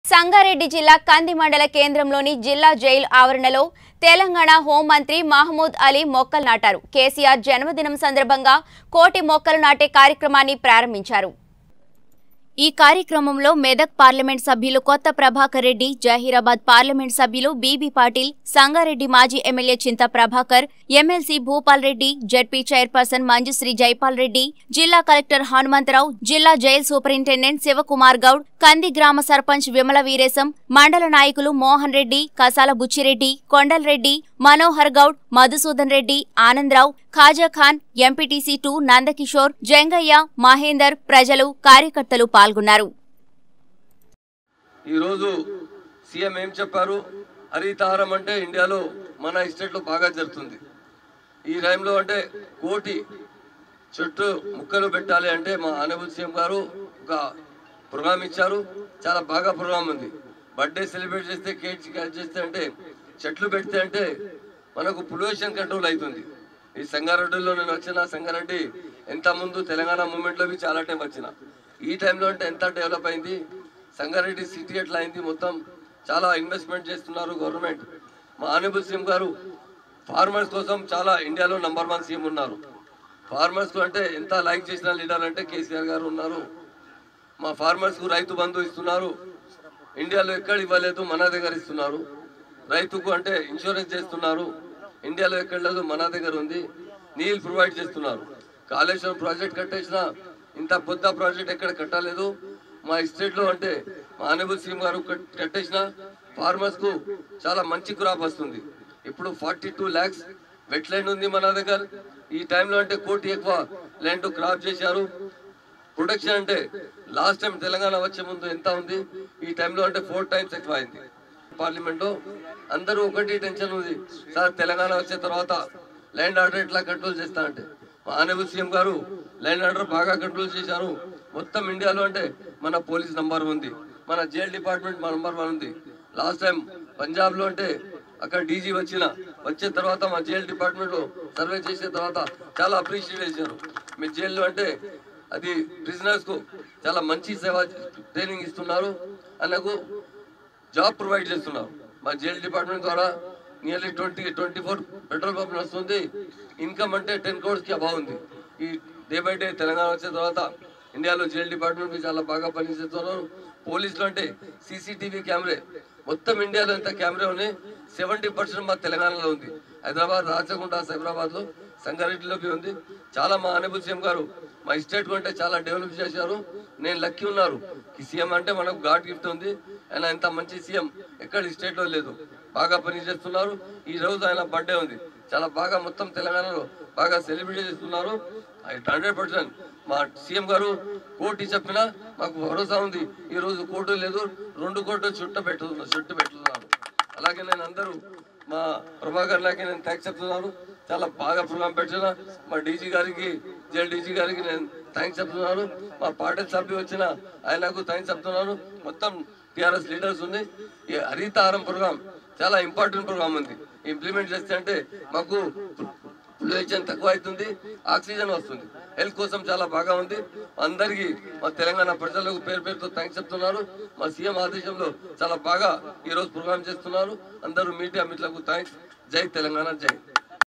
సంగారెడ్డి జిల్లా కంది మండల కేంద్రంలోని జిల్లా జైలు ఆవరణలో తెలంగాణ హోంమంత్రి మహమూద్ అలీ మొక్కలు నాటారు కేసీఆర్ జన్మదినం సందర్భంగా కోటి మొక్కలు నాటే కార్యక్రమాన్ని ప్రారంభించారు ఈ కార్యక్రమంలో మెదక్ పార్లమెంట్ సభ్యులు కొత్త ప్రభాకర్ రెడ్డి జహీరాబాద్ పార్లమెంట్ సభ్యులు బీబీ పాటిల్ సంగారెడ్డి మాజీ MLA Chintha Prabhakar MLC Bhupal Reddy ZP chairperson Manjushree Jaipal Reddy జిల్లా కలెక్టర్ హనుమంతరావు జిల్లా జైల్ సూపరింటెండెంట్ శివకుమార్ గౌడ్ కంది గ్రామ సర్పంచ్ విమల వీరేశం మండల నాయకులు మోహన్ రెడ్డి కసాల బుచ్చిరెడ్డి కొండల్ రెడ్డి మనోహర్ గౌడ్ మధుసూదన్ రెడ్డి ఆనందరావు ఖాజా ఖాన్ ఎంపీటీసీ టూ నందకిషోర్ జంగయ్య మహేందర్ ప్రజలు కార్యకర్తలు పాల్గొన్నారు ఈరోజు సీఎం ఏం చెప్పారు హరితహారం అంటే ఇండియాలో మన ఎస్టేట్లో బాగా జరుగుతుంది ఈ టైంలో అంటే కోటి చెట్టు ముక్కలు పెట్టాలి అంటే మా ఆనబుల్ సీఎం గారు ఒక ప్రోగ్రామ్ ఇచ్చారు చాలా బాగా ప్రోగ్రామ్ ఉంది బర్త్డే సెలబ్రేట్ చేస్తే కేక్ కట్ చేస్తే అంటే చెట్లు పెడితే అంటే మనకు పొల్యూషన్ కంట్రోల్ అవుతుంది ఈ సంగారెడ్డిలో నేను వచ్చిన సంగారెడ్డి ఎంత ముందు తెలంగాణ మూమెంట్లో బి చాలా టైం వచ్చిన ఈ టైంలో అంటే ఎంత డెవలప్ అయింది సంగారెడ్డి సిటీ ఎట్లా అయింది మొత్తం చాలా ఇన్వెస్ట్మెంట్ చేస్తున్నారు గవర్నమెంట్ మా ఆనబుల్ సీఎం గారు ఫార్మర్స్ కోసం చాలా ఇండియాలో నంబర్ వన్ సీఎం ఉన్నారు ఫార్మర్స్ కు అంటే ఎంత లైక్ చేసిన లీడర్ అంటే కేసీఆర్ గారు ఉన్నారు మా ఫార్మర్స్ కు రైతు బంధు ఇస్తున్నారు ఇండియాలో ఎక్కడ ఇవ్వలేదు మన దగ్గర ఇస్తున్నారు రైతుకు అంటే ఇన్సూరెన్స్ చేస్తున్నారు ఇండియాలో ఎక్కడ లేదు మన దగ్గర ఉంది నీళ్ళు ప్రొవైడ్ చేస్తున్నారు కాళేశ్వరం ప్రాజెక్ట్ కట్టేసిన ఇంత పెద్ద ప్రాజెక్ట్ ఎక్కడ కట్టలేదు మా స్టేట్ లో అంటే మా ఆనబుల్ సీఎం గారు కట్- కట్టేసిన ఫార్మర్స్ కు చాలా మంచి క్రాప్ వస్తుంది ఇప్పుడు forty two lakhs wet land ఉంది మన దగ్గర ఈ టైంలో అంటే కోటి ఎక్కువ ల్యాండ్ క్రాప్ చేశారు ప్రొడక్షన్ అంటే లాస్ట్ టైం తెలంగాణ వచ్చే ముందు ఎంత ఉంది ఈ టైంలో అంటే ఫోర్ టైమ్స్ ఎక్కువ అయింది పార్లమెంట్ లో అందరూ ఒకటి టెన్షన్ ఉంది సార్ తెలంగాణ వచ్చే తర్వాత ల్యాండ్ ఆర్డర్ ఎట్లా కంట్రోల్ చేస్తా అంటే మా ఆనబుల్ సీఎం గారు ల్యాండ్ ఆర్డర్ బాగా కంట్రోల్ చేశారు మొత్తం ఇండియాలో అంటే మన పోలీస్ నంబర్ ఉంది మన జైల్ డిపార్ట్మెంట్ మా నంబర్ వన్ ఉంది లాస్ట్ టైం పంజాబ్ లో అంటే అక్కడ డీజీ వచ్చిన వచ్చిన తర్వాత మా జైల్ డిపార్ట్మెంట్ లో సర్వే చేసిన తర్వాత చాలా అప్రిషియేట్ చేశారు మీ జైల్లో అంటే అది బిజినెస్ కు చాలా మంచి సేవ ట్రైనింగ్ ఇస్తున్నారు అన్నకు జాబ్ ప్రొవైడ్ చేస్తున్నారు మా జైల్ డిపార్ట్మెంట్ ద్వారా nearly twenty twenty four petrol pump వస్తుంది ఇన్కమ్ అంటే టెన్ క్రోడ్స్ కి అభావ్ ఉంది ఈ డే బై డే తెలంగాణ వచ్చిన తర్వాత ఇండియాలో జైల్ డిపార్ట్మెంట్ కి చాలా బాగా పనిచేస్తున్నారు పోలీసులు అంటే సీసీటీవీ కెమెరే మొత్తం ఇండియాలో ఎంత కెమెరా ఉన్నాయి సెవెంటీ పర్సెంట్ మా తెలంగాణలో ఉంది హైదరాబాద్ రాచకొండ సైబరాబాద్ లో సంగారెడ్డిలో బి ఉంది చాలా మా అనబుల్ సీఎం గారు మా స్టేట్ కంటే చాలా డెవలప్ చేశారు నేను లక్కీ ఉన్నారు ఈ సీఎం అంటే మనకు గాడ్ గిఫ్ట్ ఉంది ఆయన ఎంత మంచి సీఎం ఎక్కడ స్టేట్ లో లేదు బాగా పని చేస్తున్నారు ఈ రోజు ఆయన బర్త్డే ఉంది చాలా బాగా మొత్తం తెలంగాణలో బాగా సెలబ్రేట్ చేస్తున్నారు హండ్రెడ్ పర్సెంట్ మా సీఎం గారు కోటి చెప్పినా మాకు భరోసా ఉంది ఈ రోజు కోటు లేదు రెండు కోట్లు చుట్ట పెట్టుతున్నారు చుట్టు పెట్టుతున్నారు అలాగే నేను అందరూ మా ప్రభాకర్ లాకి నేను థ్యాంక్స్ చెప్తున్నాను చాలా బాగా ప్రోగ్రామ్ పెట్టిన మా డీజీ గారికి జైల్ డీజీ గారికి నేను థ్యాంక్స్ చెప్తున్నాను మా పార్టీ సభ్యు వచ్చిన ఆయనకు థ్యాంక్స్ చెప్తున్నాను మొత్తం టిఆర్ఎస్ లీడర్స్ ఉంది ఈ హరితహారం ప్రోగ్రామ్ చాలా ఇంపార్టెంట్ ప్రోగ్రామ్ ఉంది ఇంప్లిమెంట్ చేస్తే అంటే మాకు పొల్యూషన్ తక్కువ అవుతుంది ఆక్సిజన్ వస్తుంది హెల్త్ కోసం చాలా బాగా ఉంది అందరికీ మా తెలంగాణ ప్రజలకు పేరు పేరుతో థ్యాంక్స్ చెప్తున్నారు మా సీఎం ఆదేశంలో చాలా బాగా ఈ రోజు ప్రోగ్రామ్ చేస్తున్నారు అందరూ మీడియా మిత్రులకు థ్యాంక్స్ జై తెలంగాణ జై